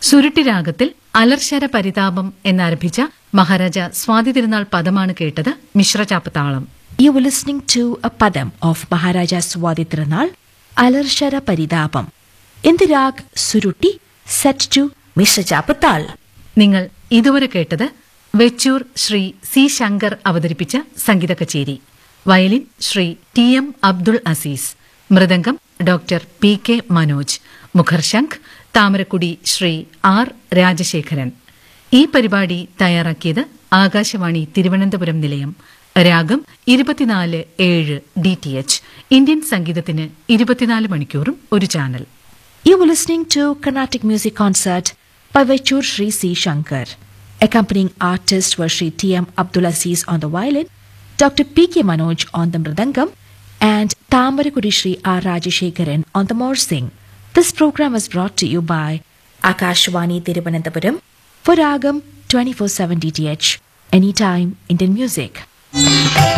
സുരുട്ടി രാഗത്തിൽ അലർശര പരിതാപം എന്നാരംഭിച്ച മഹാരാജ സ്വാതി തിരുനാൾ പദമാണ് കേട്ടത് മിശ്രചാപ്പ് താളം You were listening to a padam of Maharaja Swati Tirunal, Alarshara Paridapam, in the rag Suruti, set to Mr. Chapatal. നിങ്ങൾ ഇതുവരെ കേട്ടത് വെച്ചൂർ ശ്രീ സി ശങ്കർ അവതരിപ്പിച്ച സംഗീത കച്ചേരി violin Shri T M Abdul Aziz മൃദംഗം ഡോക്ടർ പി കെ മനോജ് മുഖർശംഖ് താമരക്കുടി ശ്രീ ആർ രാജശേഖരൻ ഈ പരിപാടി തയ്യാറാക്കിയത് ആകാശവാണി തിരുവനന്തപുരം നിലയം രാഗം ഇരുപത്തിനാല് ഏഴ് ഡി ടി എച്ച് ഇന്ത്യൻ സംഗീതത്തിന് ഇരുപത്തിനാല് മണിക്കൂറും ഒരു channel You were listening to Carnatic Music Concert by Vechur Sri C. Shankar. Accompanying artists were Sri T. M. Abdulaziz on the violin, Dr. P. K. Manoj on the mridangam, and Tamarakudi Sri R. Rajashekaran on the morsing. This program was brought to you by Akashwani Tiruvananthapuram for Ragam 24-7 DTH, anytime Indian music.